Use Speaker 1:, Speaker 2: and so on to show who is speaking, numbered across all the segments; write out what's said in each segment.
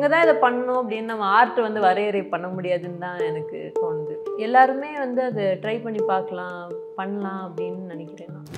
Speaker 1: இவங்க தான் இதை பண்ணணும் அப்படின்னு நம்ம ஆர்ட் வந்து வரையறை பண்ண முடியாதுன்னு தான் எனக்கு தோணுது எல்லாருமே வந்து அதை ட்ரை பண்ணி பார்க்கலாம் பண்ணலாம் அப்படின்னு நினைக்கிறேன் நான்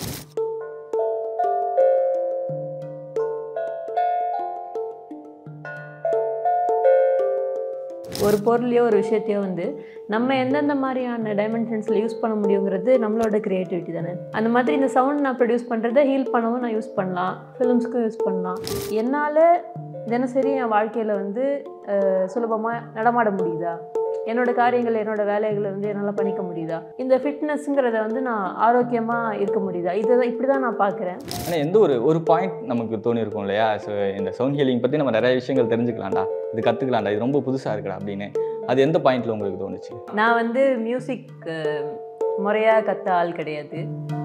Speaker 1: ஒரு பொருளையோ ஒரு விஷயத்தையோ வந்து நம்ம எந்தெந்த மாதிரியான டைமென்ஷன்ஸில் யூஸ் பண்ண முடியுங்கிறது நம்மளோட க்ரியேட்டிவிட்டி தானே அந்த மாதிரி இந்த சவுண்ட் நான் ப்ரொடியூஸ் பண்ணுறதை ஹீல் பண்ணவும் நான் யூஸ் பண்ணலாம் ஃபிலிம்ஸ்க்கும் யூஸ் பண்ணலாம் என்னால் தினசரி என் வாழ்க்கையில் வந்து சுலபமாக நடமாட முடியுதா என்னோட காரியங்கள் என்னோட வேலைகளை வந்து என்னால் பண்ணிக்க முடியுதா இந்த ஃபிட்னஸ்ங்கிறத வந்து நான் ஆரோக்கியமாக இருக்க முடியுதா இதை தான் இப்படி தான் நான் பார்க்குறேன்
Speaker 2: ஆனால் எந்த ஒரு ஒரு பாயிண்ட் நமக்கு தோணி இருக்கும் இல்லையா ஸோ இந்த சவுண்ட் ஹீலிங் பற்றி நம்ம நிறைய விஷயங்கள் தெரிஞ்சுக்கலாம்டா இது கற்றுக்கலாம்டா இது ரொம்ப புதுசாக இருக்குடா அப்படின்னு அது எந்த பாயிண்ட்டில் உங்களுக்கு தோணுச்சு
Speaker 1: நான் வந்து மியூசிக் முறையாக கற்ற ஆள் கிடையாது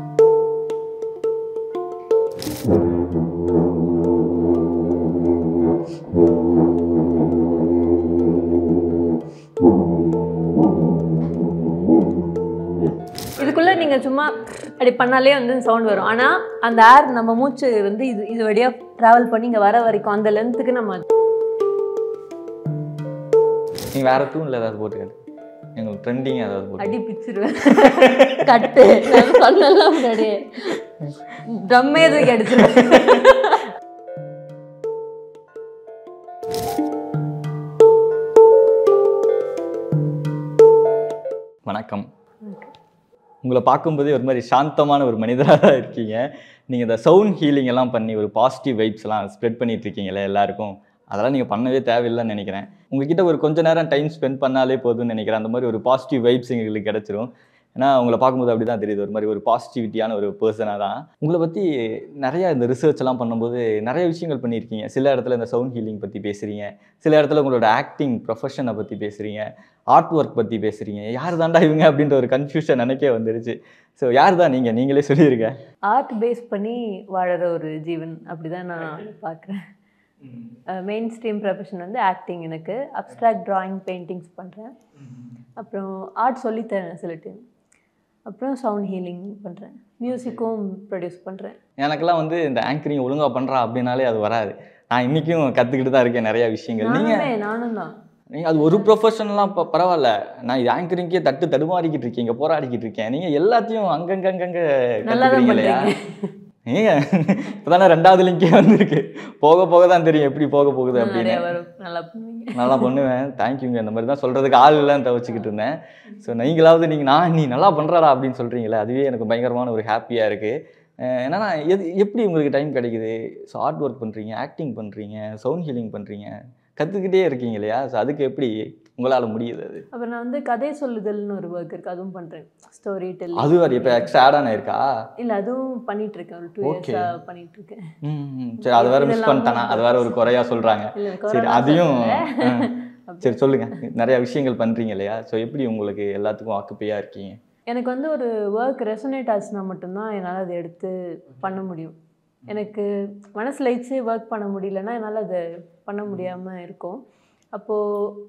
Speaker 1: இதுக்குள்ளே நீங்கள் சும்மா அப்படி பண்ணாலே வந்து சவுண்ட் வரும் ஆனால் அந்த ஏர் நம்ம மூச்சு வந்து இது இது வழியாக ட்ராவல் பண்ணி இங்கே வர வரைக்கும் அந்த லென்த்துக்கு நம்ம
Speaker 2: நீங்கள் வேறு தூணில் ஏதாவது போட்டுக்காது எங்களுக்கு ட்ரெண்டிங் ஏதாவது போட்டு
Speaker 1: அடி பிச்சிருவேன் கட்டு நான் சொன்னலாம் முன்னாடியே ட்ரம்மே தூக்கி அடிச்சிருவேன்
Speaker 2: வணக்கம் உங்களை பார்க்கும்போதே ஒரு மாதிரி சாந்தமான ஒரு மனிதராக தான் இருக்கீங்க நீங்கள் இந்த சவுண்ட் ஹீலிங் எல்லாம் பண்ணி ஒரு பாசிட்டிவ் வைப்ஸ் எல்லாம் ஸ்ப்ரெட் பண்ணிட்டு இருக்கீங்களே எல்லாருக்கும் அதெல்லாம் நீங்கள் பண்ணவே தேவையில்லைன்னு நினைக்கிறேன் உங்ககிட்ட ஒரு கொஞ்ச நேரம் டைம் ஸ்பெண்ட் பண்ணாலே போதும்னு நினைக்கிறேன் அந்த மாதிரி ஒரு பாசிட்டிவ் வைப்ஸ் எங்களுக்கு கிடச்சிரும் ஏன்னா உங்களை பார்க்கும்போது அப்படி தான் தெரியுது ஒரு மாதிரி ஒரு பாசிட்டிவிட்டியான ஒரு பர்சனாக தான் உங்களை பற்றி நிறையா இந்த ரிசர்ச் எல்லாம் பண்ணும்போது நிறைய விஷயங்கள் பண்ணியிருக்கீங்க சில இடத்துல இந்த சவுண்ட் ஹீலிங் பற்றி பேசுகிறீங்க சில இடத்துல உங்களோட ஆக்டிங் ப்ரொஃபஷனை பற்றி பேசுகிறீங்க ஆர்ட் ஒர்க் பற்றி பேசுகிறீங்க யார் தாண்டா இவங்க அப்படின்ற ஒரு கன்ஃபியூஷன் எனக்கே வந்துடுச்சு ஸோ யார் தான் நீங்கள் நீங்களே சொல்லியிருங்க
Speaker 1: ஆர்ட் பேஸ் பண்ணி வாழற ஒரு ஜீவன் அப்படிதான் நான் பார்க்குறேன் மெயின் ஸ்ட்ரீம் ப்ரொஃபஷன் வந்து ஆக்டிங் எனக்கு அப்ட்ராக்ட் drawing பெயிண்டிங்ஸ் பண்ணுறேன் அப்புறம் ஆர்ட் சொல்லித்தரேன் சில டைம் அப்புறம் சவுண்ட் ஹீலிங் பண்ணுறேன் மியூசிக்கும் ப்ரொடியூஸ் பண்ணுறேன்
Speaker 2: எனக்கெல்லாம் வந்து இந்த ஆங்கரிங் ஒழுங்காக பண்ணுறா அப்படின்னாலே அது வராது நான் இன்றைக்கும் கற்றுக்கிட்டு தான் இருக்கேன் நிறையா விஷயங்கள் நீங்கள்
Speaker 1: நானுமே நானும் தான்
Speaker 2: நீங்கள் அது ஒரு ப்ரொஃபஷனலாம் இப்போ பரவாயில்ல நான் இது ஆங்கரிங்கே தட்டு தடுமாறிக்கிட்டு இருக்கீங்க போராடிக்கிட்டு இருக்கேன் நீங்கள் எல்லாத்தையும் அங்கங்கங்கங்க
Speaker 1: நல்லா தான்
Speaker 2: கற்றுக்கிறீங்க இல்லையா
Speaker 1: பண்ணுறீங்க
Speaker 2: நீங்க இப்போதானே ரெண்டாவது லிங்கே வந்திருக்கு போக போக தான் தெரியும் எப்படி போக போகுது அப்படின்னு
Speaker 1: நிறைய வரும் நல்லா பண்ணுவீங்க
Speaker 2: நல்லா பண்ணுவேன் தேங்க்யூங்க இந்த மாதிரி தான் சொல்கிறதுக்கு ஆள் இல்லைன்னு தவிச்சுக்கிட்டு இருந்தேன் ஸோ நீங்களாவது நீங்கள் நான் நீ நல்லா பண்ணுறாடா அப்படின்னு சொல்கிறீங்களே அதுவே எனக்கு பயங்கரமான ஒரு ஹாப்பியாக இருக்குது என்னன்னா எது எப்படி உங்களுக்கு டைம் கிடைக்குது ஸோ ஆர்ட் ஒர்க் பண்ணுறீங்க ஆக்டிங் பண்ணுறீங்க சவுண்ட் ஹீலிங் பண்ணுறீங்க கற்றுக்கிட்டே இருக்கீங்க இல்லையா ஸோ அதுக்கு எப்படி உங்களால் முடியுது அது
Speaker 1: அப்புறம் நான் வந்து கதை சொல்லுதல்னு ஒரு ஒர்க் இருக்குது அதுவும் பண்ணுறேன் ஸ்டோரி டெல்
Speaker 2: அது வேறு இப்போ எக்ஸ்ட்ரா ஆட் ஆன இருக்கா
Speaker 1: இல்லை அதுவும் பண்ணிட்டு இருக்கேன் ஒரு டூ
Speaker 2: Okay.
Speaker 1: இயர்ஸாக பண்ணிட்டு இருக்கேன்
Speaker 2: ம் ம். சரி அது வேற மிஸ்
Speaker 1: இதெல்லாம்
Speaker 2: பண்ணிட்டேனா அது வேற ஒரு குறையா சொல்கிறாங்க
Speaker 1: இல்லை
Speaker 2: சரி அதையும் ஆ.
Speaker 1: அப்படி.
Speaker 2: சரி சொல்லுங்க நிறைய விஷயங்கள் பண்றீங்க இல்லையா ஸோ எப்படி உங்களுக்கு எல்லாத்துக்கும் ஆக்குப்பையா இருக்கீங்க
Speaker 1: எனக்கு வந்து ஒரு ஒர்க் ரெசனேட் ஆச்சுன்னா மட்டும்தான் என்னால் அதை எடுத்து பண்ண முடியும் எனக்கு மனசு லயிச்சு ஒர்க் பண்ண முடியலன்னா என்னால் அதை பண்ண முடியாமல் இருக்கும் அப்போது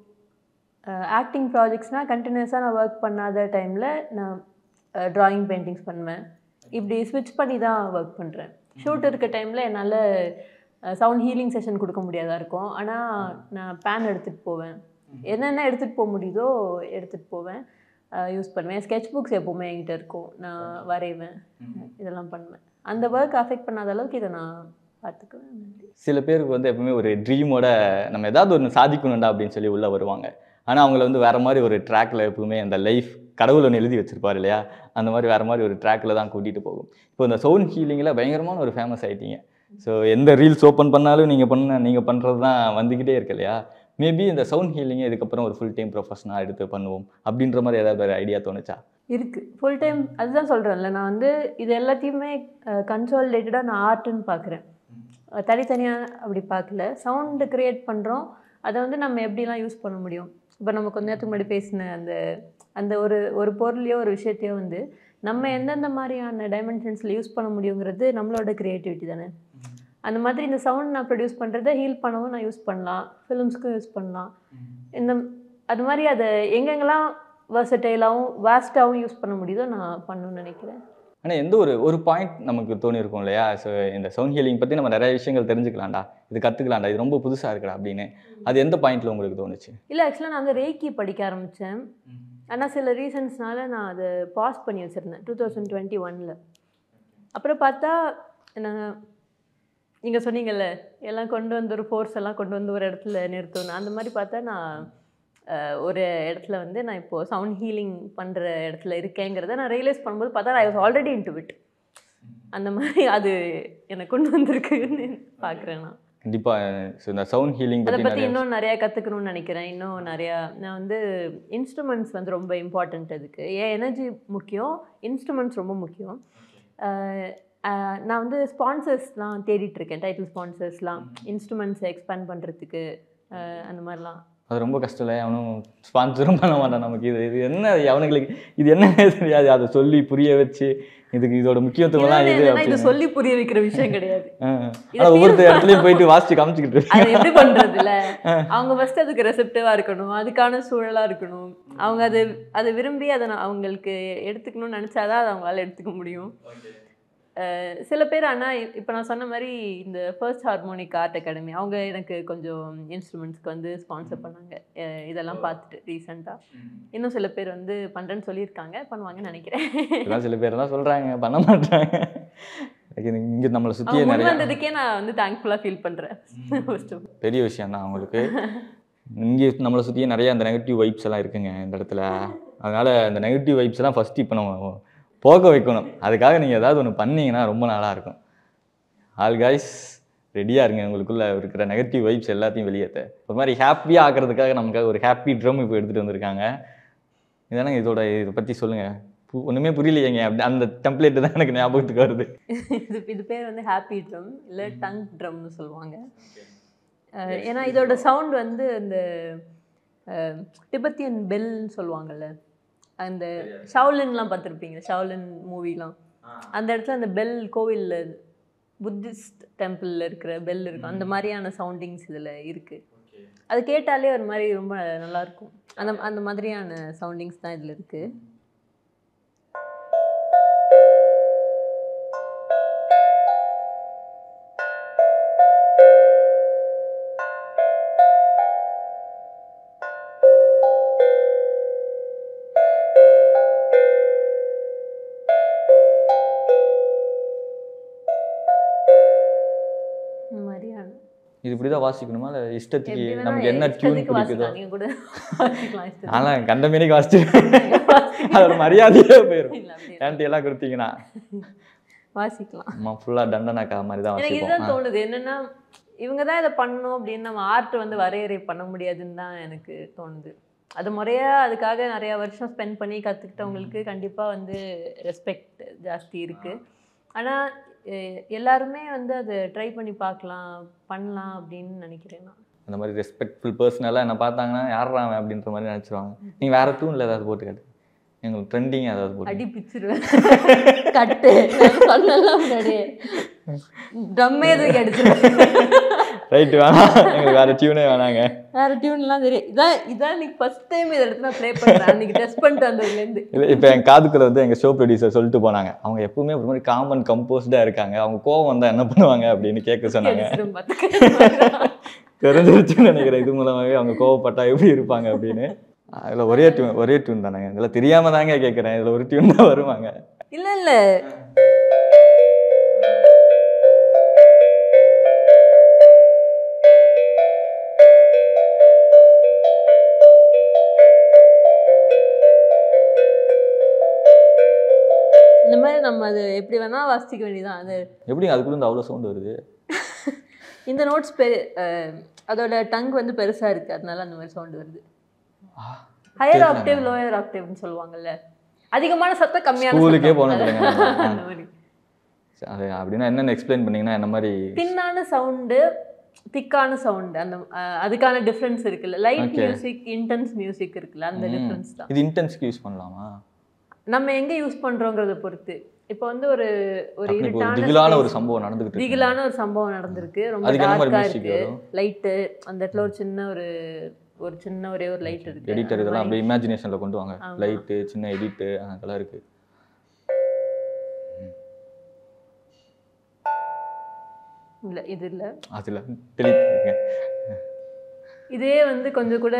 Speaker 1: ஆக்டிங் ப்ராஜெக்ட்ஸ்னால் கண்டினியூஸாக நான் ஒர்க் பண்ணாத டைமில் நான் ட்ராயிங் பெயிண்டிங்ஸ் பண்ணுவேன் இப்படி ஸ்விட்ச் பண்ணி தான் ஒர்க் பண்ணுறேன் ஷூட் இருக்க டைமில் என்னால் சவுண்ட் ஹீலிங் செஷன் கொடுக்க முடியாதா இருக்கும் ஆனால் நான் பேன் எடுத்துகிட்டு போவேன் என்னென்ன எடுத்துகிட்டு போக முடியுதோ எடுத்துகிட்டு போவேன் யூஸ் பண்ணுவேன் ஸ்கெட்ச் புக்ஸ் எப்போவுமே என்கிட்ட இருக்கும் நான் வரைவேன் இதெல்லாம் பண்ணுவேன் அந்த ஒர்க் அஃபெக்ட் பண்ணாத அளவுக்கு இதை நான் பார்த்துக்குவேன்
Speaker 2: சில பேருக்கு வந்து எப்பவுமே ஒரு ட்ரீமோட நம்ம ஏதாவது ஒன்று சாதிக்கணும்டா அப்படின்னு சொல்லி உள்ள வருவாங்க ஆனால் அவங்கள வந்து வேற மாதிரி ஒரு ட்ராக்ல எப்பவுமே அந்த லைஃப் கடவுள் ஒன்று எழுதி வச்சிருப்பாரு இல்லையா அந்த மாதிரி வேற மாதிரி ஒரு ட்ராக்ல தான் கூட்டிட்டு போகும் இப்போ இந்த சவுண்ட் ஹீலிங்கில் பயங்கரமான ஒரு ஃபேமஸ் ஆயிட்டீங்க ஸோ எந்த ரீல்ஸ் ஓப்பன் பண்ணாலும் நீங்கள் பண்ண நீங்கள் பண்ணுறது தான் வந்துக்கிட்டே இருக்கு இல்லையா மேபி இந்த சவுண்ட் ஹீலிங்கை இதுக்கப்புறம் ஒரு ஃபுல் டைம் ப்ரொஃபஷனாக எடுத்து பண்ணுவோம் அப்படின்ற மாதிரி ஏதாவது ஒரு ஐடியா தோணுச்சா
Speaker 1: இருக்குது ஃபுல் டைம் அதுதான் சொல்கிறேன்ல நான் வந்து இது எல்லாத்தையுமே கன்சாலிடேட்டடாக நான் ஆர்ட்டுன்னு பார்க்குறேன் தனித்தனியாக அப்படி பார்க்கல சவுண்டு க்ரியேட் பண்ணுறோம் அதை வந்து நம்ம எப்படிலாம் யூஸ் பண்ண முடியும் இப்போ நம்ம கொஞ்ச நேரத்துக்கு முன்னாடி பேசின அந்த அந்த ஒரு ஒரு பொருளையோ ஒரு விஷயத்தையோ வந்து நம்ம எந்தெந்த மாதிரியான டைமென்ஷன்ஸில் யூஸ் பண்ண முடியுங்கிறது நம்மளோட க்ரியேட்டிவிட்டி தானே அந்த மாதிரி இந்த சவுண்ட் நான் ப்ரொடியூஸ் பண்ணுறதை ஹீல் பண்ணவும் நான் யூஸ் பண்ணலாம் ஃபிலிம்ஸ்க்கும் யூஸ் பண்ணலாம் இந்த அது மாதிரி அதை எங்கெங்கெல்லாம் வர்சடைலாகவும் வாஸ்ட்டாகவும் யூஸ் பண்ண முடியுதோ நான் பண்ணணும்னு நினைக்கிறேன்
Speaker 2: ஆனால் எந்த ஒரு ஒரு பாயிண்ட் நமக்கு தோணி இருக்கும் இல்லையா ஸோ இந்த சவுண்ட் ஹீலிங் பற்றி நம்ம நிறைய விஷயங்கள் தெரிஞ்சுக்கலாம்டா இது கற்றுக்கலாம்டா இது ரொம்ப புதுசாக இருக்குடா அப்படின்னு அது எந்த பாயிண்ட்ல உங்களுக்கு தோணுச்சு
Speaker 1: இல்லை ஆக்சுவலாக நான் வந்து ரேக்கி படிக்க ஆரம்பித்தேன் ஆனால் சில ரீசன்ஸ்னால நான் அதை பாஸ் பண்ணி வச்சுருந்தேன் டூ தௌசண்ட் டுவெண்ட்டி ஒனில் அப்புறம் பார்த்தா நான் நீங்கள் சொன்னீங்கல்ல எல்லாம் கொண்டு வந்து ஒரு ஃபோர்ஸ் எல்லாம் கொண்டு வந்து ஒரு இடத்துல நிறுத்தணும் அந்த மாதிரி பார்த்தா நான் அஹ், ஒரு இடத்துல வந்து நான் இப்போது சவுண்ட் ஹீலிங் பண்ணுற இடத்துல இருக்கேங்கிறத நான் ரியலைஸ் பண்ணும்போது பார்த்தா I was already into it அந்த மாதிரி அது எனக்கு கொண்டு வந்திருக்குன்னு பார்க்குறேன் நான்
Speaker 2: கண்டிப்பாக ஸோ இந்த சவுண்ட் ஹீலிங்
Speaker 1: அதை
Speaker 2: பற்றி
Speaker 1: பற்றி
Speaker 2: நிறைய
Speaker 1: இன்னும் நிறையா கற்றுக்கணும்னு நினைக்கிறேன் இன்னும் நிறையா நான் வந்து இன்ஸ்ட்ருமெண்ட்ஸ் வந்து ரொம்ப இம்பார்ட்டண்ட் அதுக்கு ஏன் எனர்ஜி முக்கியம் இன்ஸ்ட்ருமெண்ட்ஸ் ரொம்ப முக்கியம் அஹ் அஹ் நான் வந்து ஸ்பான்சர்ஸ்லாம் தேடிட்டு இருக்கேன் டைட்டில் ஸ்பான்சர்ஸ்லாம் இன்ஸ்ட்ருமெண்ட்ஸை எக்ஸ்பேண்ட் பண்ணுறதுக்கு அந்த மாதிரிலாம்
Speaker 2: அது ரொம்ப கஷ்டம் இல்லை அவனும் ஸ்பான்சரும் பண்ண மாட்டான் நமக்கு இது இது என்ன அவனுங்களுக்கு இது என்னன்னே தெரியாது அதை சொல்லி புரிய வச்சு இதுக்கு இதோட முக்கியத்துவம்லாம்
Speaker 1: இன்னொன்னு
Speaker 2: இது
Speaker 1: என்னன்னா, இது
Speaker 2: அப்படின்னு
Speaker 1: சொல்லி புரிய வைக்கிற விஷயம் கிடையாது
Speaker 2: ஆனால் ஒவ்வொருத்தர் இடத்துலையும் போயிட்டு வாசிச்சு காமிச்சிக்கிட்டு இருக்கு.
Speaker 1: அது எப்படி பண்றதுல அவங்க ஃபர்ஸ்ட் அதுக்கு ரெசெப்டிவா இருக்கணும் அதுக்கான சூழலா இருக்கணும் அவங்க அது அதை விரும்பி அதை நான் அவங்களுக்கு எடுத்துக்கணும்னு நினைச்சாதான் அதை அவங்களால எடுத்துக்க முடியும் அஹ் சில பேர் ஆனா இ- இப்ப நான் சொன்ன மாதிரி இந்த ஃபர்ஸ்ட் ஹார்மோனிக் ஆர்ட் அகாடமி அவங்க எனக்கு கொஞ்சம் இன்ஸ்ட்ருமெண்ட்ஸ்க்கு வந்து ஸ்பான்சர் பண்ணாங்க அஹ் இதெல்லாம் பார்த்துட்டு ரீசெண்டாக இன்னும் சில பேர் வந்து பண்றேன்னு சொல்லியிருக்காங்க பண்ணுவாங்கன்னு நினைக்கிறேன்
Speaker 2: இதெல்லாம் சில பேர் தான் சொல்கிறாங்க பண்ண மாட்டாங்க இங்கே நம்மளை சுற்றியே
Speaker 1: அவங்க முன்
Speaker 2: நிறைய
Speaker 1: வந்ததுக்கே நான் வந்து தேங்க்ஃபுல்லாக ஃபீல் பண்றேன் ஃபர்ஸ்ட்
Speaker 2: பெரிய விஷயம் தான் அவங்களுக்கு இங்கே நம்மளை சுற்றியே நிறைய அந்த நெகட்டிவ் வைப்ஸ் எல்லாம் இருக்குங்க இந்த இடத்துல அதனால் அந்த நெகட்டிவ் வைப்ஸ் எல்லாம் ஃபஸ்ட்டு இப்போ நம்ம போக வைக்கணும் அதுக்காக நீங்கள் ஏதாவது ஒன்று பண்ணீங்கன்னா ரொம்ப நல்லா இருக்கும் ஆல் காய்ஸ் ரெடியாக இருங்க உங்களுக்குள்ள இருக்கிற நெகட்டிவ் வைப்ஸ் எல்லாத்தையும் வெளியேற்ற ஒரு மாதிரி ஹாப்பியாக ஆக்கிறதுக்காக நமக்காக ஒரு ஹாப்பி ட்ரம் இப்போ எடுத்துகிட்டு வந்திருக்காங்க இதானங்க இதோட இதை பற்றி சொல்லுங்கள் ஒன்றுமே புரியலையேங்க அப்படி அந்த டெம்ப்ளேட் தான் எனக்கு ஞாபகத்துக்கு வருது
Speaker 1: இது இது பேர் வந்து ஹாப்பி ட்ரம் இல்லை டங் ட்ரம்னு சொல்லுவாங்க அஹ் ஏன்னா இதோட சவுண்ட் வந்து இந்த டிபத்தியன் பெல்னு சொல்லுவாங்கல்ல அந்த ஷவுலின்லாம் பார்த்துருப்பீங்க ஷவுலின் மூவிலாம் அந்த இடத்துல அந்த பெல் கோவிலில் புத்திஸ்ட் டெம்பிளில் இருக்கிற பெல் இருக்கும் அந்த மாதிரியான சவுண்டிங்ஸ் இதில் இருக்குது அது கேட்டாலே ஒரு மாதிரி ரொம்ப நல்லா இருக்கும் அந்த அந்த மாதிரியான சவுண்டிங்ஸ் தான் இதில் இருக்குது இந்த மாதிரியான
Speaker 2: இது இப்படி தான் வாசிக்கணுமா இல்லை இஷ்டத்துக்கு
Speaker 1: எப்படி வேணா
Speaker 2: நமக்கு என்ன டியூன்
Speaker 1: இஷ்டத்துக்கு
Speaker 2: பிடிக்குதோ
Speaker 1: வாசிக்கலாம். நீங்க கூட வாசிக்கலாம் இஷ்டத்துக்கு.
Speaker 2: ஆனால் கண்ட மீனிக்கு வாசிச்சிருவேன் அதோட மரியாதையே போயிடும்
Speaker 1: இல்ல, அப்படி இல்ல.
Speaker 2: ஏன்ட்டு எல்லாம் கொடுத்தீங்கன்னா
Speaker 1: வாசிக்கலாம்
Speaker 2: நம்ம ஃபுல்லாக தண்டனாக்கா மாதிரி தான்
Speaker 1: எனக்கு
Speaker 2: வாசிப்போம்
Speaker 1: இதுதான் தோணுது என்னன்னா இவங்க தான் இதை பண்ணணும் அப்படின்னு நம்ம ஆர்ட் வந்து வரையறை பண்ண முடியாதுன்னு தான் எனக்கு தோணுது அது முறையா அதுக்காக நிறைய வருஷம் ஸ்பெண்ட் பண்ணி கற்றுக்கிட்டவங்களுக்கு கண்டிப்பாக வந்து ரெஸ்பெக்ட் ஜாஸ்தி இருக்கு ஆனா எ- எல்லாருமே வந்து அதை ட்ரை பண்ணி பார்க்கலாம் பண்ணலாம் அப்படின்னு நினைக்கிறேன் நான்
Speaker 2: அந்த மாதிரி ரெஸ்பெக்ட்ஃபுல் பர்சனலாக என்ன பார்த்தாங்கன்னா யாரா அவன் அப்படின்ற மாதிரி நினச்சிருவாங்க நீங்கள் வேற தூணில் ஏதாவது போட்டு காட்டு எங்களுக்கு ட்ரெண்டிங் ஏதாவது போட்டு
Speaker 1: அடி பிச்சிருவேன் கட்டு நான் சொன்னல முன்னாடியே ட்ரம்மே எதுக்கு அடிச்சிருவேன்
Speaker 2: ரைட்டு வேணாம் எங்களுக்கு வேற டியூனே வேணாங்க
Speaker 1: வேற டியூன்லாம் தெரியும் இதான் இதான் இன்னைக்கு ஃபர்ஸ்ட் டைம் இதை எடுத்து நான் ப்ளே பண்ணுறேன் அன்னைக்கு டெஸ்ட் பண்ணிட்டு வந்ததுலேருந்து
Speaker 2: இல்லை இப்போ என் காதுக்குள்ள வந்து எங்கள் ஷோ ப்ரொடியூசர் சொல்லிட்டு போனாங்க அவங்க எப்பவுமே ஒரு மாதிரி காமன் கம்போஸ்டாக இருக்காங்க அவங்க கோவம் வந்தால் என்ன பண்ணுவாங்க அப்படின்னு கேட்க சொன்னாங்க
Speaker 1: அடிச்சிரும் பார்த்துக்க
Speaker 2: தெரிஞ்சிருச்சுன்னு நினைக்கிறேன் இது மூலமாகவே அவங்க கோவப்பட்டா எப்படி இருப்பாங்க அப்படின்னு அதில் ஒரே டியூன் ஒரே டியூன் தானேங்க இதில் தெரியாம தாங்க கேட்குறேன் இதில் ஒரு டியூன் தான் வருவாங்க
Speaker 1: இல்ல இல்ல இந்த மாதிரி நம்ம அது எப்படி வேணா வாசிக்க வேண்டியதான் அது
Speaker 2: எப்படிங்க அதுக்குள்ள இருந்து அவ்வளோ சவுண்ட் வருது
Speaker 1: இந்த நோட்ஸ் பெரு அஹ், அதோட டங் வந்து பெருசா இருக்கு அதனால அந்த மாதிரி சவுண்ட் வருது ஹையர் ஆக்டேவ் லோயர் ஆக்டேவ்னு சொல்லுவாங்கல்ல அதிகமான சத்தம் கம்மியான
Speaker 2: ஸ்கூலுக்கே
Speaker 1: சத்தம்.
Speaker 2: போனது இல்லைங்க நம்ம.
Speaker 1: அந்த மாதிரி
Speaker 2: அது அப்படின்னா என்னென்ன எக்ஸ்பிளைன் பண்ணீங்கன்னா என்ன மாதிரி
Speaker 1: தின்னான சவுண்டு திக்கான சவுண்டு அந்த அஹ், அதுக்கான டிஃப்ரென்ஸ் இருக்குல்ல light
Speaker 2: Okay.
Speaker 1: Music intense music இருக்குல்ல அந்த டிஃப்ரென்ஸ் தான்
Speaker 2: இது இன்டென்ஸ்க்கு யூஸ் பண்ணலாமா
Speaker 1: நம்ம எங்க யூஸ் பண்றோங்கிறத பொறுத்து இப்போ வந்து ஒரு ஒரு
Speaker 2: டக்குனு இப்போ ஒரு
Speaker 1: இருட்டான
Speaker 2: திகிலான ஒரு
Speaker 1: space-
Speaker 2: சம்பவம் நடந்துகிட்டு இருக்கு
Speaker 1: திகிலான ஒரு சம்பவம் நடந்திருக்கு ரொம்ப
Speaker 2: அதுக்கு என்ன மாதிரி
Speaker 1: டார்க்கா
Speaker 2: மியூசிக்
Speaker 1: இருக்கு
Speaker 2: வரும்
Speaker 1: லைட்டு அந்த இடத்துல ஒரு சின்ன ஒரு ஒரு சின்ன ஒரே ஒரு லைட் இருக்கு
Speaker 2: எடிட்டர்
Speaker 1: அந்த
Speaker 2: இதெல்லாம்
Speaker 1: மாதிரி.
Speaker 2: அப்படியே இமேஜினேஷனில் கொண்டு வாங்க
Speaker 1: ஆமா.
Speaker 2: லைட்டு சின்ன எடிட்டு அதெல்லாம் இருக்கு
Speaker 1: இல்லை இது இல்லை
Speaker 2: அதில் delete பண்ணிருங்க
Speaker 1: இதே வந்து கொஞ்சம் கூட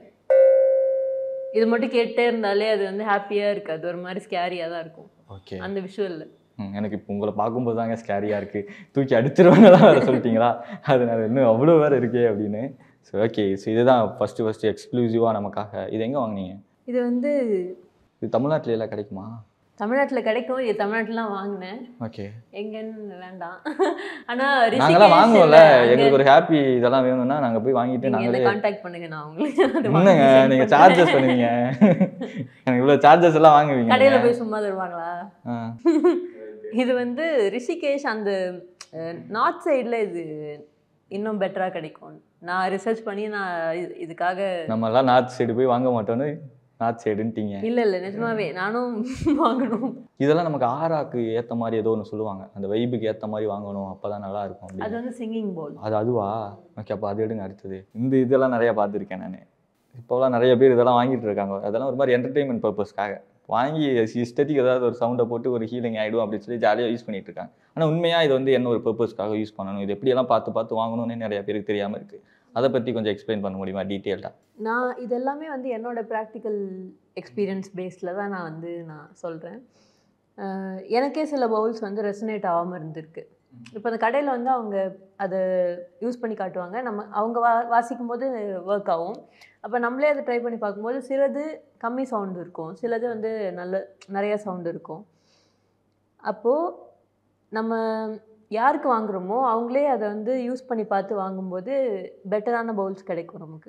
Speaker 1: இது மட்டும் கேட்டே இருந்தாலே அது வந்து ஹாப்பியாக இருக்காது ஒரு மாதிரி ஸ்கேரியாக தான் இருக்கும்
Speaker 2: ஓகே
Speaker 1: அந்த விஷுவலில்
Speaker 2: ம், எனக்கு இப்போ உங்களை பார்க்கும்போது தாங்க ஸ்கேரியாக இருக்குது தூக்கி அடிச்சிருவாங்கலாம் வேறு சொல்லிட்டீங்களா அதனால இன்னும் அவ்வளோ வேறு இருக்கே அப்படின்னு ஸோ ஓகே ஸோ இதுதான் ஃபஸ்ட்டு ஃபஸ்ட்டு எக்ஸ்க்ளூசிவாக நமக்காக இது எங்கே வாங்குனீங்க
Speaker 1: இது வந்து
Speaker 2: இது தமிழ்நாட்டுல எல்லாம் கிடைக்குமா
Speaker 1: தமிழ்நாட்டில் கிடைக்கும் இது தமிழ்நாட்டிலாம் வாங்கினேன்
Speaker 2: ஓகே
Speaker 1: எங்கன்னு வேண்டாம் ஆனால்
Speaker 2: நாங்களாம் வாங்குவோம்ல எங்களுக்கு ஒரு ஹாப்பி இதெல்லாம் வேணும்னா நாங்கள் போய் வாங்கிட்டு
Speaker 1: நீங்கள்
Speaker 2: நாங்களே
Speaker 1: என்ன காண்டாக்ட் பண்ணுங்க நான் உங்களுக்கு அது
Speaker 2: என்னங்க
Speaker 1: வாங்கி send
Speaker 2: நீங்கள்
Speaker 1: பண்றேன்.
Speaker 2: சார்ஜஸ் பண்ணுவீங்க எனக்கு இவ்வளோ சார்ஜஸ் எல்லாம் வாங்குவீங்க
Speaker 1: கடையில போய் சும்மா தருவாங்களா
Speaker 2: ஆ.
Speaker 1: இது வந்து ரிஷிகேஷ் அந்த நார்த் சைடில் இது இன்னும் பெட்டராக கிடைக்கும் நான் ரிசர்ச் பண்ணி நான் இது- இதுக்காக
Speaker 2: நம்ம எல்லாம் நார்த் சைடு போய் வாங்க மாட்டோம்னு நார்த் சைடுன்ட்டீங்க
Speaker 1: இல்லை இல்லை நிஜமாவே நானும் வாங்கணும்
Speaker 2: இதெல்லாம் நமக்கு ஆராக்கு ஏற்ற மாதிரி ஏதோ ஒன்று சொல்லுவாங்க அந்த வைபுக்கு ஏற்ற மாதிரி வாங்கணும் அப்போ தான் நல்லா இருக்கும்
Speaker 1: அது
Speaker 2: அப்படின்னு
Speaker 1: வந்து சிங்கிங் போல்
Speaker 2: அது அதுவா ஓகே அப்போ அது எடுங்க அடுத்தது இந்த இதெல்லாம் நிறைய பார்த்துருக்கேன் நான் இப்போலாம் நிறைய பேர் இதெல்லாம் வாங்கிட்டு இருக்காங்க அதெல்லாம் ஒரு மாதிரி என்டர்டெயின்மெண்ட் பர்பஸ்க்காக வாங்கி இஷ்டத்துக்கு ஏதாவது ஒரு சவுண்டை போட்டு ஒரு ஹீலிங் ஆகிடும் அப்படின்னு சொல்லி ஜாலியாக யூஸ் பண்ணிட்டு இருக்காங்க ஆனால் உண்மையாக இது வந்து என்ன ஒரு பர்பஸ்க்காக யூஸ் பண்ணணும் இது எப்படியெல்லாம் பார்த்து பார்த்து வாங்கணும்னு நிறைய பேருக்கு தெரியாமல் இருக்குது அதை பற்றி கொஞ்சம் எக்ஸ்பிளைன் பண்ண முடியுமா டீட்டெயில்டாக
Speaker 1: நான் இது எல்லாமே வந்து என்னோட ப்ராக்டிக்கல் எக்ஸ்பீரியன்ஸ் பேஸில் தான் நான் வந்து நான் சொல்கிறேன் எனக்கே சில பவுல்ஸ் வந்து ரெசனேட் ஆகாமல் இருந்திருக்கு இப்போ அந்த கடையில் வந்து அவங்க அதை யூஸ் பண்ணி காட்டுவாங்க நம்ம அவங்க வா வாசிக்கும் போது ஒர்க் ஆகும் அப்போ நம்மளே அதை ட்ரை பண்ணி பார்க்கும்போது சிலது கம்மி சவுண்டு இருக்கும் சிலது வந்து நல்ல நிறைய சவுண்டு இருக்கும் அப்போது நம்ம யாருக்கு வாங்குறோமோ அவங்களே அதை வந்து யூஸ் பண்ணி பார்த்து வாங்கும்போது பெட்டரான பவுல்ஸ் கிடைக்கும் நமக்கு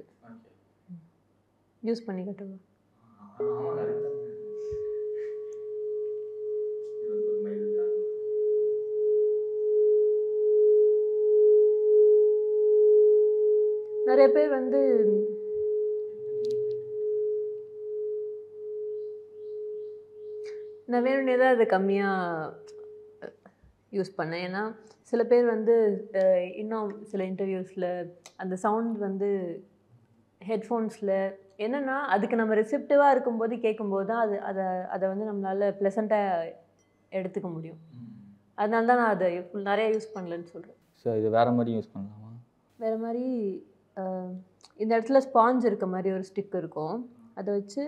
Speaker 1: யூஸ் பண்ணி கட்டுவோம் நிறைய பேர் வந்து நான் வேணும்னே தான் அதை கம்மியாக யூஸ் பண்ணேன் ஏன்னா சில பேர் வந்து அஹ், இன்னும் சில இன்டர்வியூஸில் அந்த சவுண்ட் வந்து ஹெட்ஃபோன்ஸில் என்னென்னா அதுக்கு நம்ம ரிசெப்டிவாக இருக்கும்போது கேட்கும்போது தான் அது அதை அதை வந்து நம்மளால் ப்ளசண்ட்டாக எடுத்துக்க முடியும் அதனால தான் நான் அதை full- நிறைய யூஸ் பண்ணலன்னு சொல்கிறேன்
Speaker 2: ஸோ இது வேறு மாதிரி யூஸ் பண்ணலாமா
Speaker 1: வேறு மாதிரி அஹ், இந்த இடத்துல ஸ்பாஞ்ச் இருக்க மாதிரி ஒரு ஸ்டிக் இருக்கும் அதை வச்சு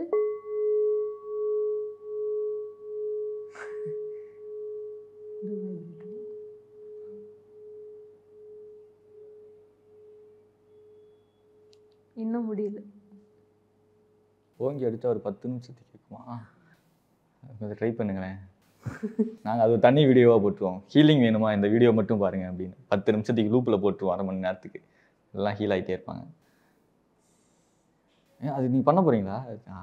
Speaker 1: இன்னும் முடியல
Speaker 2: ஓங்கி அடித்தா ஒரு பத்து நிமிஷத்துக்கு கேட்குமா கொஞ்சம் ட்ரை பண்ணுங்களேன் நாங்கள் அது ஒரு தனி வீடியோவாக போட்டுருவோம் ஹீலிங் வேணுமா இந்த வீடியோ மட்டும் பாருங்க அப்படின்னு பத்து நிமிஷத்துக்கு லூப்பில் போட்டுருவோம் அரை மணி நேரத்துக்கு எல்லாம் ஹீல் ஆகிட்டே இருப்பாங்க ஏன் அது நீங்கள் பண்ண போகிறீங்களா ஆ.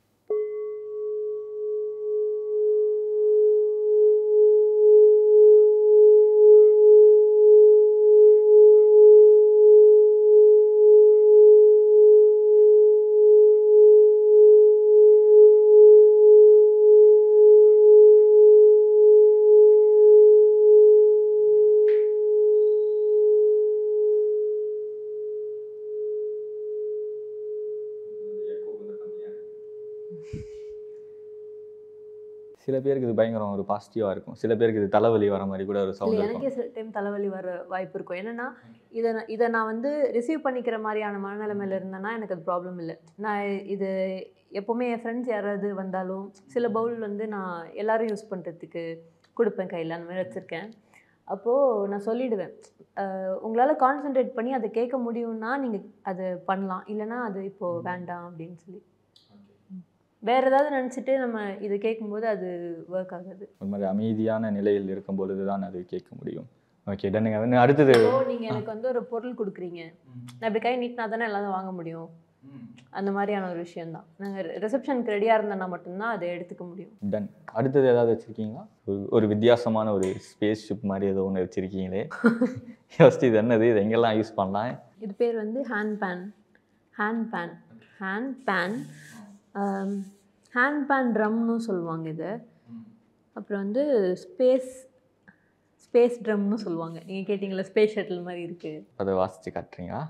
Speaker 2: சில பேருக்கு இது பயங்கரம் ஒரு பாசிட்டிவாக இருக்கும் சில பேருக்கு இது தலைவலி வர மாதிரி கூட ஒரு
Speaker 1: இல்லை
Speaker 2: சவுண்ட் இருக்கும்
Speaker 1: எனக்கே சில டைம் தலைவலி வர வாய்ப்பு இருக்கும் என்னன்னா இதை நான் இதை நான் வந்து ரிசீவ் பண்ணிக்கிற மாதிரியான மனநிலைமையில இருந்தேன்னா எனக்கு அது ப்ராப்ளம் இல்லை நான் இது எப்போவுமே என் ஃப்ரெண்ட்ஸ் யாராவது வந்தாலும் சில பவுல் வந்து நான் எல்லாரும் யூஸ் பண்ணுறதுக்கு கொடுப்பேன் கையில் அந்த மாதிரி வச்சுருக்கேன் அப்போது நான் சொல்லிடுவேன் உங்களால் கான்சென்ட்ரேட் பண்ணி அதை கேட்க முடியும்னா நீங்கள் அதை பண்ணலாம் இல்லைன்னா அது இப்போது வேண்டாம் அப்படின்னு சொல்லி வேறு ஏதாவது நினச்சிட்டு நம்ம இது கேட்கும்போது அது ஒர்க் ஆகாது
Speaker 2: ஒரு மாதிரி அமைதியான நிலையில் இருக்கும் பொழுது தான் அது கேட்க முடியும் ஓகே டன்னுங்க வந்து அடுத்தது
Speaker 1: இப்போ நீங்க எனக்கு வந்து ஒரு பொருள் கொடுக்குறீங்க நான் இப்படி கை நீட்டினா தானே எல்லாரும் வாங்க முடியும் அந்த மாதிரியான ஒரு விஷயம்தான் நாங்கள் ரிசப்ஷனுக்கு ரெடியாக இருந்தோன்னா மட்டும்தான் அதை எடுத்துக்க முடியும்
Speaker 2: டன் அடுத்தது ஏதாவது வச்சுருக்கீங்களா ஒரு ஒரு வித்தியாசமான ஒரு ஸ்பேஸ் ஷிப் மாதிரி ஏதோ ஒன்று வச்சுருக்கீங்களே ஃபஸ்ட்டு இது என்னது இது எங்கெல்லாம் யூஸ் பண்ணலாம்
Speaker 1: இது பேர் வந்து handpan handpan handpan handpan ட்ரம்னு சொல்லுவாங்க இதை அப்புறம் வந்து ஸ்பேஸ் ஸ்பேஸ் ட்ரம்னு சொல்லுவாங்க நீங்கள் கேட்டிங்களா ஸ்பேஸ் ஷட்டில் மாதிரி இருக்குது
Speaker 2: அதை வாசித்து காட்டுறீங்களா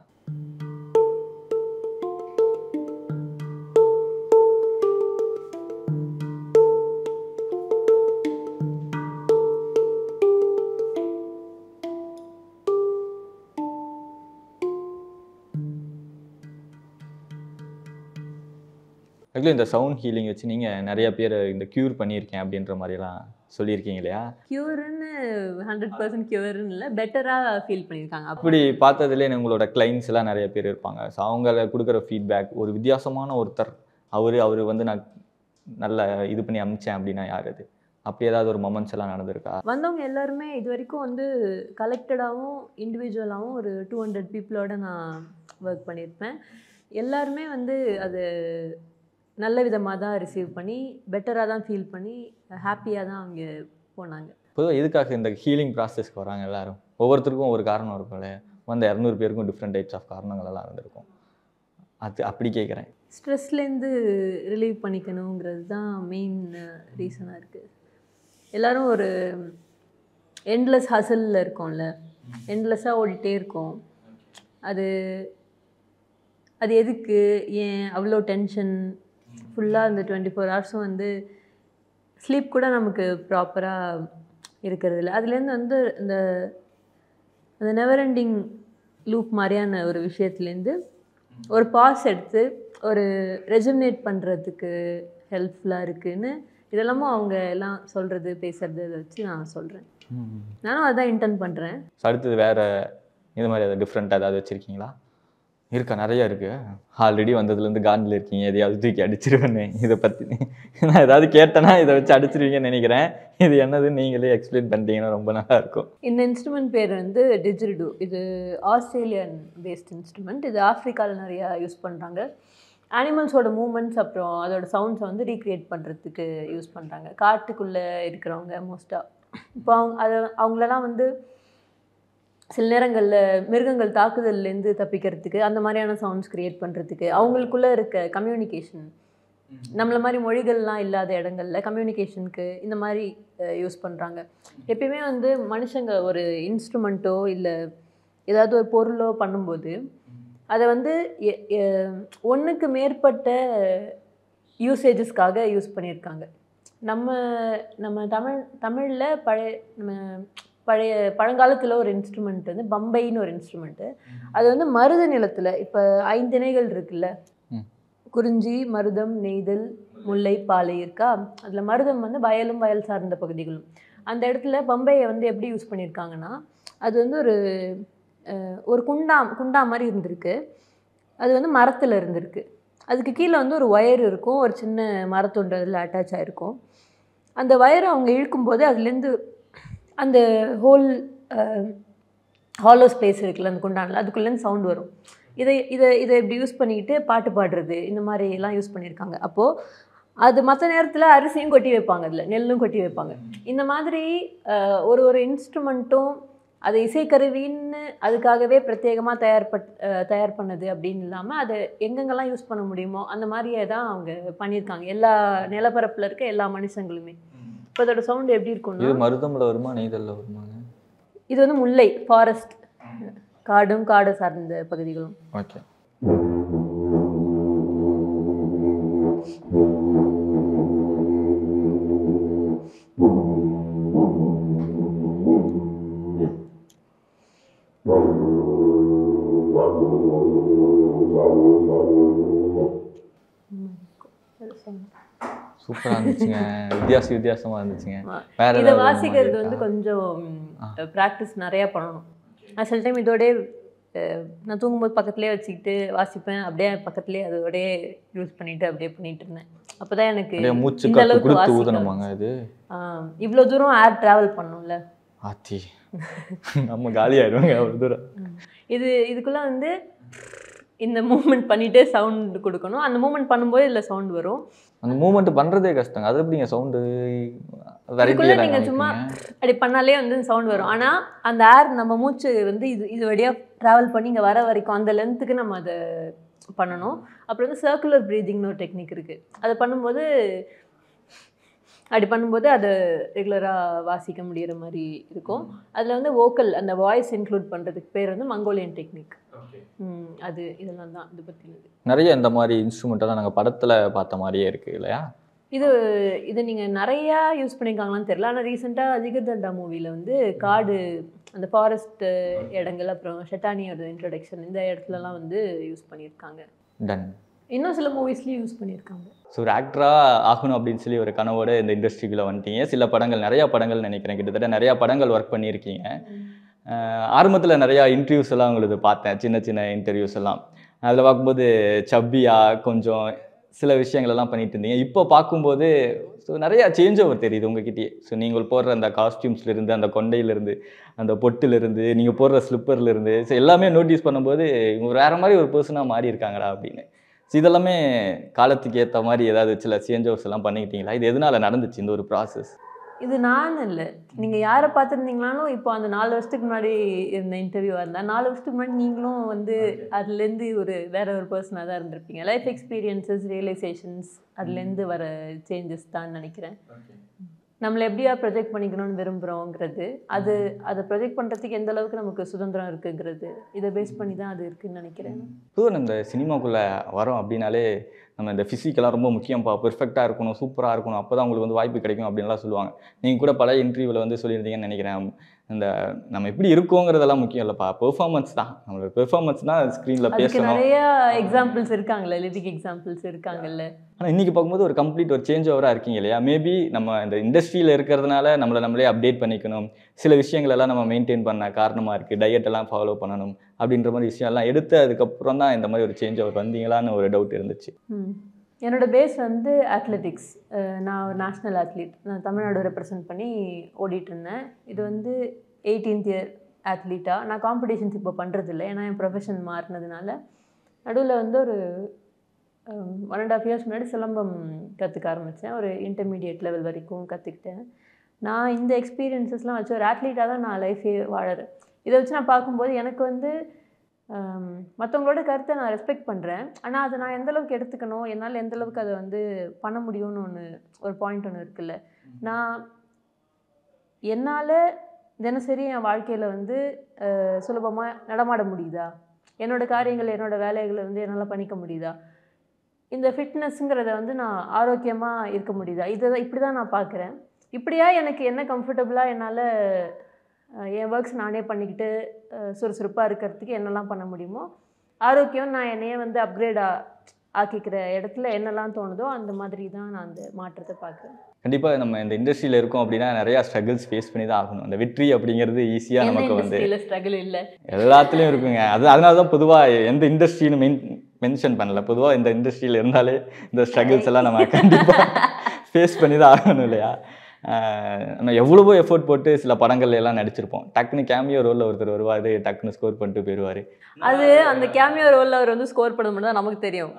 Speaker 2: ஆக்சுவலி இந்த சவுண்ட் ஹீலிங் வச்சு நீங்கள் நிறைய பேர் இந்த க்யூர் பண்ணியிருக்கேன் அப்படின்ற மாதிரிலாம் சொல்லியிருக்கீங்க இல்லையா
Speaker 1: க்யூர்னு ஹண்ட்ரட் பர்சன்ட் க்யூர்னு இல்லை பெட்டராக ஃபீல் பண்ணியிருக்காங்க அப்போ
Speaker 2: அப்படி பார்த்ததுலேயே உங்களோட கிளைண்ட்ஸ் எல்லாம் நிறைய பேர் இருப்பாங்க ஸோ அவங்கள கொடுக்குற ஃபீட்பேக் ஒரு வித்தியாசமான ஒருத்தர் அவர் அவர் வந்து நான் நல்ல இது பண்ணி அமிச்சேன் அப்படின்னா யார் அது அப்படி ஏதாவது ஒரு மொமெண்ட்ஸ் எல்லாம் நடந்திருக்கா
Speaker 1: வந்தவங்க எல்லாருமே இது வரைக்கும் வந்து கலெக்டடாகவும் இண்டிவிஜுவலாகவும் ஒரு டூ ஹண்ட்ரட் பீப்புளோட நான் ஒர்க் பண்ணியிருப்பேன் எல்லாருமே வந்து அது நல்ல விதமாக தான் ரிசீவ் பண்ணி பெட்டராக தான் ஃபீல் பண்ணி ஹாப்பியாக தான் அவங்க போனாங்க
Speaker 2: பொதுவாக எதுக்காக இந்த ஹீலிங் ப்ராசஸ்க்கு வராங்க எல்லாரும் ஒவ்வொருத்தருக்கும் ஒரு காரணம் இருக்கும்ல வந்த இரநூறு பேருக்கும் டிஃப்ரெண்ட் டைப்ஸ் ஆஃப் காரணங்கள் எல்லாம் இருந்திருக்கும் அது அப்படி கேட்குறேன்
Speaker 1: ஸ்ட்ரெஸ்லேருந்து ரிலீவ் பண்ணிக்கணுங்கிறது தான் மெயின் ரீசனாக இருக்குது எல்லாரும் ஒரு எண்ட்லெஸ் ஹசலில் இருக்கோம்ல எண்ட்லெஸ்ஸாக ஓடிட்டே இருக்கோம் அது அது எதுக்கு ஏன் அவ்வளோ டென்ஷன் ஃபுல்லாக இந்த டுவெண்ட்டி ஃபோர் ஹவர்ஸும் வந்து ஸ்லீப் கூட நமக்கு ப்ராப்பராக இருக்கிறது இல்லை அதுலேருந்து வந்து இந்த அந்த நெவர் எண்டிங் லூப் மாதிரியான ஒரு விஷயத்துலேருந்து ஒரு பாஸ் எடுத்து ஒரு ரெஜுமினேட் பண்ணுறதுக்கு ஹெல்ப்ஃபுல்லாக இருக்குன்னு இதெல்லாமும் அவங்க எல்லாம் சொல்கிறது பேசுறது இதை வச்சு நான் சொல்கிறேன் நானும் அதான் இன்டென்ட் பண்ணுறேன்
Speaker 2: ஸோ அடுத்தது வேறு இது மாதிரி ஏதாவது டிஃப்ரெண்ட்டாக ஏதாவது வச்சுருக்கீங்களா இருக்கா நிறைய இருக்கு ஆல்ரெடி வந்ததுலேருந்து காண்டில் இருக்கீங்க எதையாவது தூக்கி அடிச்சிருவேன்னு இதை பற்றி நான் ஏதாவது கேட்டேன்னா இதை வச்சு அடிச்சிருவீங்கன்னு நினைக்கிறேன் இது என்னதுன்னு நீங்களே எக்ஸ்பிளைன் பண்ணிட்டீங்கன்னா ரொம்ப நல்லா இருக்கும்
Speaker 1: இந்த இன்ஸ்ட்ருமெண்ட் பேர் வந்து டிஜிரிடு இது ஆஸ்திரேலியன் பேஸ்ட் இன்ஸ்ட்ருமெண்ட் இது ஆஃப்ரிக்காவில் நிறையா யூஸ் பண்ணுறாங்க அனிமல்ஸோட மூமெண்ட்ஸ் அப்புறம் அதோட சவுண்ட்ஸை வந்து ரீக்ரியேட் பண்ணுறதுக்கு யூஸ் பண்ணுறாங்க காட்டுக்குள்ளே இருக்கிறவங்க மோஸ்ட்டாக இப்போ அவங்க அதை அவங்களெல்லாம் வந்து சில நேரங்களில் மிருகங்கள் தாக்குதல்லேருந்து தப்பிக்கிறதுக்கு அந்த மாதிரியான சவுண்ட்ஸ் க்ரியேட் பண்ணுறதுக்கு அவங்களுக்குள்ளே இருக்க கம்யூனிகேஷன் நம்மள மாதிரி மொழிகள்லாம் இல்லாத இடங்கள்ல கம்யூனிகேஷனுக்கு இந்த மாதிரி யூஸ் பண்ணுறாங்க எப்பயுமே வந்து மனுஷங்க ஒரு இன்ஸ்ட்ருமெண்ட்டோ இல்லை ஏதாவது ஒரு பொருளோ பண்ணும்போது அதை வந்து ஒன்றுக்கு மேற்பட்ட யூசேஜஸ்க்காக யூஸ் பண்ணியிருக்காங்க நம்ம நம்ம தமிழ் தமிழில் பழைய நம்ம பழைய பழங்காலத்தில் ஒரு இன்ஸ்ட்ருமெண்ட் வந்து பம்பைன்னு ஒரு இன்ஸ்ட்ருமெண்ட்டு அது வந்து மருத நிலத்தில் இப்போ ஐந்திணைகள் இருக்குல்ல
Speaker 2: ம்.
Speaker 1: குறிஞ்சி மருதம் நெய்தல் முல்லை பாலை இருக்கா அதில் மருதம் வந்து வயலும் வயல் சார்ந்த பகுதிகளும் அந்த இடத்துல பம்பையை வந்து எப்படி யூஸ் பண்ணியிருக்காங்கன்னா அது வந்து ஒரு அஹ், ஒரு குண்டா குண்டா மாதிரி இருந்திருக்கு அது வந்து மரத்தில் இருந்திருக்கு அதுக்கு கீழே வந்து ஒரு ஒயர் இருக்கும் ஒரு சின்ன மரத்துண்டு அதில் அட்டாச் ஆகிருக்கும் அந்த ஒயரை அவங்க இழுக்கும்போது அதுலேருந்து அந்த ஹோல் ஹாலோ ஸ்பேஸ் இருக்குல்ல அந்த குண்டானில் அதுக்குள்ளேருந்து சவுண்ட் வரும் இதை இதை இதை இப்படி யூஸ் பண்ணிக்கிட்டு பாட்டு பாடுறது இந்த மாதிரி எல்லாம் யூஸ் பண்ணியிருக்காங்க அப்போது அது மற்ற நேரத்தில் அரிசியும் கொட்டி வைப்பாங்க அதில் நெல்லும் கொட்டி வைப்பாங்க இந்த மாதிரி அஹ், ஒரு ஒரு இன்ஸ்ட்ருமெண்ட்டும் அது இசைக்கருவின்னு அதுக்காகவே பிரத்யேகமாக தயார்பட் அஹ், தயார் பண்ணது அப்படின்னு இல்லாமல் அதை எங்கெங்கெல்லாம் யூஸ் பண்ண முடியுமோ அந்த மாதிரியே தான் அவங்க பண்ணியிருக்காங்க எல்லா நிலப்பரப்பில் இருக்க எல்லா மனுஷங்களுமே இப்போ அதோட சவுண்ட் எப்படி இருக்கும்னா
Speaker 2: இது மருதமில் வருமா நெய்தலில் வருமாங்க
Speaker 1: இது வந்து முல்லை ஃபாரஸ்ட் காடும் காடு சார்ந்த பகுதிகளும்
Speaker 2: ஓகே சூப்பராக இருந்துச்சுங்க வித்தியாச வித்தியாசமாக இருந்துச்சுங்க வேற
Speaker 1: இதை
Speaker 2: ஏதாவது
Speaker 1: வாசிக்கிறது
Speaker 2: இருக்கா?
Speaker 1: வந்து கொஞ்சம் ப்ராக்டிஸ் நிறையா பண்ணணும் நான் சில டைம் இதோடே அஹ், நான் தூங்கும்போது பக்கத்துலேயே வச்சுக்கிட்டு வாசிப்பேன் அப்படியே பக்கத்துலேயே அதோடயே யூஸ் பண்ணிட்டு அப்படியே பண்ணிட்டு இருந்தேன் அப்போ தான் எனக்கு
Speaker 2: அப்படியே மூச்சு
Speaker 1: இந்த
Speaker 2: காத்து
Speaker 1: அளவுக்கு
Speaker 2: கொடுத்து
Speaker 1: வாசிக்க
Speaker 2: ஊதணுமாங்க இது
Speaker 1: இவ்வளோ தூரம் ஏர் ட்ராவல் பண்ணும்ல
Speaker 2: ஆத்தி நம்ம காலியாயிடுவாங்க அவ்வளோ தூரம்
Speaker 1: இது இதுக்குள்ளே வந்து இந்த மூமெண்ட் பண்ணிட்டு சவுண்ட் கொடுக்கணும் அந்த மூமெண்ட் பண்ணும்போது இதில் சவுண்ட் வரும்
Speaker 2: அந்த மூமெண்ட் பண்றதே கஷ்டங்க அது எப்படிங்க சவுண்டு
Speaker 1: இதுக்குள்ள நீங்க சும்மா அப்படி பண்ணாலே வந்து சவுண்ட் வரும் ஆனா அந்த ஏர் நம்ம மூச்சு வந்து இது இது வழியா டிராவல் பண்ணி இங்க வர வரைக்கும் அந்த லென்த்துக்கு நம்ம அதை பண்ணணும் அப்புறம் வந்து சர்க்குலர் ப்ரீதிங்னு ஒரு டெக்னிக் இருக்கு அதை பண்ணும்போது அப்படி பண்ணும்போது அதை ரெகுலராக வாசிக்க முடியிற மாதிரி இருக்கும் அதில் வந்து வோக்கல் அந்த வாய்ஸ் இன்க்ளூட் பண்ணுறதுக்கு பேர் வந்து மங்கோலியன் டெக்னிக் அது இதெல்லாம் தான் இது பற்றினது
Speaker 2: நிறைய இந்த மாதிரி இன்ஸ்ட்ருமெண்ட்டெல்லாம் நாங்கள் படத்துல பார்த்த மாதிரியே இருக்கு இல்லையா
Speaker 1: இது இது நீங்கள் நிறையா யூஸ் பண்ணியிருக்காங்களான்னு தெரியல ஆனால் ரீசெண்டாக ஜிகர்தண்டா மூவியில் வந்து காடு அந்த ஃபாரஸ்ட் இடங்கள் அப்புறம் ஷெட்டானியோட இன்ட்ரடக்ஷன் இந்த இடத்துலலாம் வந்து யூஸ் பண்ணியிருக்காங்க
Speaker 2: டன்
Speaker 1: இன்னும் சில மூவிஸ்லேயும் யூஸ் பண்ணியிருக்காங்க
Speaker 2: ஸோ ஒரு ஆக்டராக ஆகணும் அப்படின்னு சொல்லி ஒரு கனவோட இந்த இண்டஸ்ட்ரிக்குள்ளே வந்துட்டீங்க சில படங்கள் நிறையா படங்கள் நினைக்கிறேன் கிட்டத்தட்ட நிறையா படங்கள் ஒர்க் பண்ணியிருக்கீங்க ஆரம்பத்தில் நிறையா இன்டர்வியூஸ் எல்லாம் உங்களுக்கு பார்த்தேன் சின்ன சின்ன இன்டர்வியூஸ் எல்லாம் அதில் பார்க்கும்போது சப்பியா கொஞ்சம் சில விஷயங்கள் எல்லாம் பண்ணிட்டு இருந்தீங்க இப்போ பார்க்கும்போது ஸோ நிறையா சேஞ்ச் ஓவர் தெரியுது உங்ககிட்டயே ஸோ நீங்கள் போடுற அந்த காஸ்டியூம்ஸ்லேருந்து அந்த கொண்டையிலேருந்து அந்த பொட்டிலிருந்து நீங்கள் போடுற ஸ்லிப்பர்லேருந்து ஸோ எல்லாமே நோட்டீஸ் பண்ணும்போது இவங்க வேறு மாதிரி ஒரு பர்சனாக மாறி இருக்காங்கடா அப்படின்னு ஸோ இதெல்லாமே காலத்துக்கு ஏற்ற மாதிரி ஏதாவது சில சேஞ்ச் ஓவர்ஸ் எல்லாம் பண்ணிக்கிட்டீங்களா இது எதனால நடந்துச்சு இந்த ஒரு ப்ராசஸ்
Speaker 1: இது நான் இல்லை நீங்கள் யாரை பார்த்துருந்தீங்களாலும் இப்போ அந்த நாலு வருஷத்துக்கு முன்னாடி இருந்த இன்டர்வியூவாக இருந்தால் நாலு வருஷத்துக்கு முன்னாடி நீங்களும் வந்து அதுலேருந்து ஒரு வேற ஒரு பர்சனாக தான் இருந்திருப்பீங்க லைஃப் எக்ஸ்பீரியன்சஸ் ரியலைசேஷன்ஸ் அதுலேருந்து வர சேஞ்சஸ் தான் நினைக்கிறேன் நம்மளை எப்படியா ப்ரொஜெக்ட் பண்ணிக்கணும்னு விரும்புகிறோங்கிறது அது அதை ப்ரொஜெக்ட் பண்ணுறதுக்கு எந்த அளவுக்கு நமக்கு சுதந்திரம் இருக்குங்கிறது இதை பேஸ் பண்ணி தான் அது இருக்குன்னு நினைக்கிறேன்
Speaker 2: பொதுவாக இந்த சினிமாக்குள்ளே வரோம் அப்படின்னாலே நம்ம இந்த ஃபிசிக்கெல்லாம் ரொம்ப முக்கியம்ப்பா பெர்ஃபெக்டாக இருக்கணும் சூப்பராக இருக்கணும் அப்போ தான் உங்களுக்கு வந்து வாய்ப்பு கிடைக்கும் அப்படின்லாம் சொல்லுவாங்க நீங்கள் கூட பல இன்டர்வியூவில் வந்து சொல்லியிருந்தீங்கன்னு நினைக்கிறேன் இந்த நம்ம எப்படி இருக்கோங்கிறதெல்லாம் முக்கியம் இல்லைப்பா பெர்ஃபார்மன்ஸ் தான் நம்மளோட பெர்ஃபார்மன்ஸ் தான் ஸ்க்ரீனில்
Speaker 1: அதுக்கு
Speaker 2: பேசணும்
Speaker 1: நிறைய எக்ஸாம்பிள்ஸ் இருக்காங்கல்ல லிவிக் எக்ஸாம்பிள்ஸ் இருக்காங்கல்ல
Speaker 2: ஆனால் இன்றைக்கி பார்க்கும்போது ஒரு கம்ப்ளீட் ஒரு சேஞ்ச் ஓவராக இருக்கீங்க இல்லையா மேபி நம்ம இந்த இண்டஸ்ட்ரியில் இருக்கிறதுனால நம்மளை நம்மளே அப்டேட் பண்ணிக்கணும் சில விஷயங்கள் எல்லாம் நம்ம மெயின்டைன் பண்ண காரணமாக இருக்குது டயட் எல்லாம் ஃபாலோ பண்ணணும் அப்படின்ற மாதிரி விஷயம் எல்லாம் எடுத்து அதுக்கப்புறம் தான் இந்த மாதிரி ஒரு சேஞ்ச் ஓவர் வந்தீங்களான்னு ஒரு டவுட் இருந்துச்சு
Speaker 1: ம். என்னோட பேஸ் வந்து அத்லெட்டிக்ஸ் நான் ஒரு நேஷ்னல் அத்லீட் நான் தமிழ்நாடு ரெப்ரசன்ட் பண்ணி ஓடிட்டு இருந்தேன் இது வந்து எயிட்டீன்த் இயர் அத்லீட்டாக நான் காம்படிஷன்ஸ் இப்போ பண்ணுறதில்ல ஏன்னா என் ப்ரொஃபஷன் மாறினதுனால நடுவில் வந்து ஒரு ஒன் அண்ட் ஆஃப் இயர்ஸ் முன்னாடி சிலம்பம் கற்றுக்க ஆரம்பித்தேன் ஒரு இன்டர்மீடியட் லெவல் வரைக்கும் கற்றுக்கிட்டேன் நான் இந்த எக்ஸ்பீரியன்சஸ்லாம் வச்சு ஒரு அத்லீட்டாக தான் நான் லைஃபே வாழறேன் இதை வச்சு நான் பார்க்கும்போது எனக்கு வந்து மற்றவங்களோட கருத்தை நான் ரெஸ்பெக்ட் பண்ணுறேன் ஆனால் அதை நான் எந்த அளவுக்கு எடுத்துக்கணும் என்னால் எந்த அளவுக்கு அதை வந்து பண்ண முடியும்னு ஒன்று ஒரு பாயிண்ட் ஒன்று இருக்குல்ல நான் என்னால் தினசரி என் வாழ்க்கையில் வந்து சுலபமாக நடமாட முடியுதா என்னோட காரியங்கள் என்னோட வேலைகளை வந்து என்னால் பண்ணிக்க முடியுதா இந்த ஃபிட்னஸ்ங்கிறத வந்து நான் ஆரோக்கியமாக இருக்க முடியுதா இதை தான் இப்படி தான் நான் பார்க்குறேன் இப்படியா எனக்கு என்ன கம்ஃபர்டபுளாக என்னால் என் ஒர்க்ஸ் நானே பண்ணிக்கிட்டு சுறுசுறுப்பாக இருக்கிறதுக்கு என்னெல்லாம் பண்ண முடியுமோ ஆரோக்கியம் நான் என்னையே வந்து அப்கிரேட் ஆக்கிக்கிற இடத்துல என்னெல்லாம் தோணுதோ அந்த மாதிரி தான் நான் அந்த மாற்றத்தை பார்க்குறேன்
Speaker 2: கண்டிப்பாக நம்ம இந்த இண்டஸ்ட்ரியில் இருக்கோம் அப்படின்னா நிறையா ஸ்ட்ரகிள்ஸ் ஃபேஸ் பண்ணி தான் ஆகணும் அந்த வெற்றி அப்படிங்கிறது ஈஸியாக
Speaker 1: என்ன
Speaker 2: நமக்கு வந்து
Speaker 1: இண்டஸ்ட்ரியில் ஸ்ட்ரகிள் இல்லை
Speaker 2: எல்லாத்துலேயும் இருக்குங்க அது அதனால தான் பொதுவாக எந்த இண்டஸ்ட்ரின்னு மெயின் மென்ஷன் பண்ணல பொதுவாக இந்த இண்டஸ்ட்ரியில் இருந்தாலே இந்த ஸ்ட்ரகிள்ஸ் எல்லாம் நம்ம கண்டிப்பாக ஃபேஸ் பண்ணி தான் ஆகணும் இல்லையா ஆஹ் நம்ம எவ்வளவோ எஃபோர்ட் போட்டு சில படங்கள்ல எல்லாம் நடிச்சிருப்போம் டக்குன்னு கேமியோ ரோலில் ஒருத்தர் வருவார் டக்குன்னு ஸ்கோர் பண்ணிட்டு போயிடுவார்
Speaker 1: அது அந்த கேமியோ ரோலில் அவர் வந்து ஸ்கோர் பண்ண மட்டும் தான் நமக்கு தெரியும்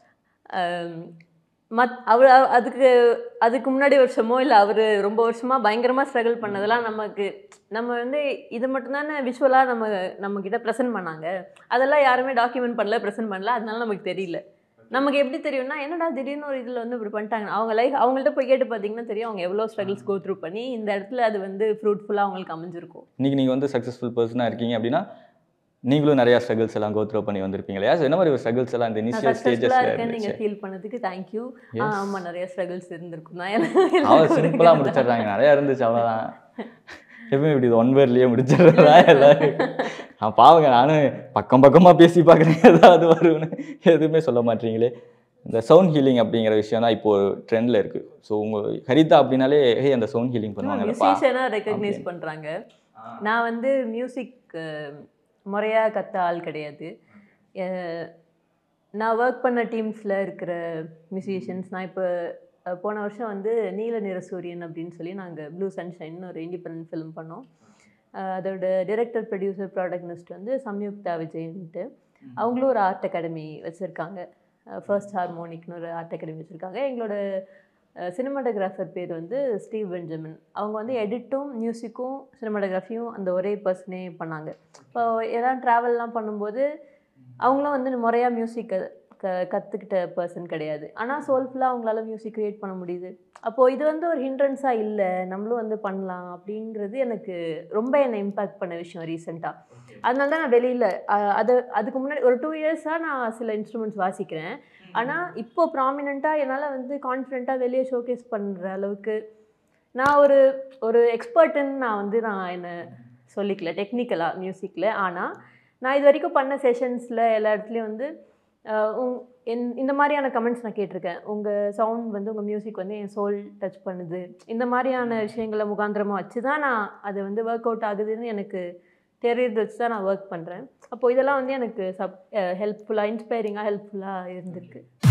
Speaker 1: அம், மத் அவர் அ- அதுக்கு அதுக்கு முன்னாடி வருஷமோ இல்லை அவர் ரொம்ப வருஷமாக பயங்கரமாக ஸ்ட்ரகிள் பண்ணதெல்லாம் நமக்கு நம்ம வந்து இது மட்டும்தானே விஷுவலாக நம்ம நம்ம கிட்ட ப்ரெசென்ட் பண்ணாங்க அதெல்லாம் யாருமே டாக்குமெண்ட் பண்ணல ப்ரெசென்ட் பண்ணல அதனால நமக்கு தெரியல நமக்கு எப்படி தெரியும்னா என்னடா திடீர்னு ஒரு இதில் வந்து இப்படி பண்ணிட்டாங்க அவங்க லைஃப் அவங்கள்ட்ட போய் கேட்டு பார்த்தீங்கன்னா தெரியும் அவங்க எவ்வளோ ஸ்ட்ரகிள்ஸ் கோ த்ரூ பண்ணி இந்த இடத்துல அது வந்து ஃப்ரூட்ஃபுல்லாக அவங்களுக்கு அமைஞ்சிருக்கும்
Speaker 2: இன்னைக்கு நீங்கள் வந்து சக்ஸஸ்ஃபுல் பர்சனாக இருக்கீங்க அப்படின்னா நீங்களும் நிறையா ஸ்ட்ரகிள்ஸ் எல்லாம் கோத்ரோ பண்ணி வந்திருப்பீங்க இல்லையா So என்ன மாதிரி ஒரு ஸ்ட்ரகிள்ஸ் எல்லாம் இந்த
Speaker 1: நான்
Speaker 2: இனிஷியல்
Speaker 1: சக்ஸஸ்ஃபுல்லாக
Speaker 2: ஸ்டேஜஸில்
Speaker 1: இருக்கேன்னு
Speaker 2: இருந்துச்சு
Speaker 1: நீங்கள் ஃபீல் பண்ணதுக்கு தேங்க்யூ
Speaker 2: Yes.
Speaker 1: ஆமாம் நிறைய ஸ்ட்ரகிள்ஸ் இருந்திருக்கும் தான்
Speaker 2: அவன் சிம்பிளாக முடிச்சிடுறாங்க நிறையா இருந்துச்சு அவ்வளோதான் எப்பவுமே இப்படி ஒன் வேர்லேயே முடிச்சிடுறதா எல்லாரும் நான் பாவங்க நானும் பக்கம் பக்கமாக பேசி பார்க்குறேன் ஏதாவது வரும்னு எதுவுமே சொல்ல மாட்டீங்களே இந்த சவுண்ட் ஹீலிங் அப்படிங்கிற விஷயம் தான் இப்போ ட்ரெண்டில் இருக்குது ஸோ உங்கள் ஹரிதா அப்படின்னாலே ஹே அந்த சவுண்ட் ஹீலிங் பண்ணுவாங்கல்லப்பா
Speaker 1: மியூசிஷியனாக ரெக்கக்னைஸ் பண்ணுறாங்க நான் வந்து மியூசிக் முறையாக கற்ற ஆள் கிடையாது அஹ், நான் ஒர்க் பண்ண டீம்ஸில் இருக்கிற மியூசிஷியன்ஸ் நான் இப்போ அஹ், போன வருஷம் வந்து நீல நிற சூரியன் அப்படின்னு சொல்லி நாங்கள் ப்ளூ சன்ஷைன் ஒரு இண்டிபெண்டன்ட் ஃபிலிம் பண்ணோம் அஹ், அதோட டிரெக்டர் ப்ரொடியூசர் ப்ராடக்ட்னிஸ்ட் வந்து சம்யுக்தா விஜயன்ட்டு அவங்களும் ஒரு ஆர்ட் அகாடமி வச்சுருக்காங்க ஃபர்ஸ்ட் ஹார்மோனிக்னு ஒரு ஆர்ட் அகாடமி வச்சுருக்காங்க எங்களோட சினிமாட்டோகிராஃபர் பேர் வந்து ஸ்டீவ் பெஞ்சமின் அவங்க வந்து எடிட்டும் மியூசிக்கும் சினிமாட்டோகிராஃபியும் அந்த ஒரே பர்சனே பண்ணாங்க இப்போ எல்லாம் ட்ராவல்லாம் பண்ணும்போது அவங்களும் வந்து முறையாக மியூசிக் க கற்றுக்கிட்ட பர்சன் கிடையாது ஆனால் சோல்ஃபுல்லாக அவங்களால மியூசிக் க்ரியேட் பண்ண முடியுது அப்போது இது வந்து ஒரு ஹிண்ட்ரன்ஸாக இல்லை நம்மளும் வந்து பண்ணலாம் அப்படிங்கிறது எனக்கு ரொம்ப என்னை இம்பேக்ட் பண்ண விஷயம் ரீசெண்டாக அதனால தான் நான் வெளியில் அது அதுக்கு முன்னாடி ஒரு டூ இயர்ஸாக நான் சில இன்ஸ்ட்ருமெண்ட்ஸ் வாசிக்கிறேன் ஆனால் இப்போ ப்ராமினெண்ட்டாக என்னால் வந்து கான்ஃபிடென்ட்டாக வெளியே ஷோகேஸ் பண்ணுற அளவுக்கு நான் ஒரு ஒரு எக்ஸ்பர்ட்டுன்னு நான் வந்து நான் என்னை சொல்லிக்கல டெக்னிக்கலாக மியூசிக்கில் ஆனால் நான் இது வரைக்கும் பண்ண செஷன்ஸில் எல்லா இடத்துலையும் வந்து அஹ் உங் என் இந்த மாதிரியான கமெண்ட்ஸ் நான் கேட்டிருக்கேன் உங்கள் சவுண்ட் வந்து உங்கள் மியூசிக் வந்து என் சோல் டச் பண்ணுது இந்த மாதிரியான விஷயங்களை முகாந்திரமாக வச்சு தான் நான் அது வந்து ஒர்க் அவுட் ஆகுதுன்னு எனக்கு தெரியறது வச்சு தான் நான் ஒர்க் பண்ணுறேன் அப்போது இதெல்லாம் வந்து எனக்கு சப் ஹெல்ப்ஃபுல்லாக இன்ஸ்பைரிங்காக ஹெல்ப்ஃபுல்லாக இருந்திருக்கு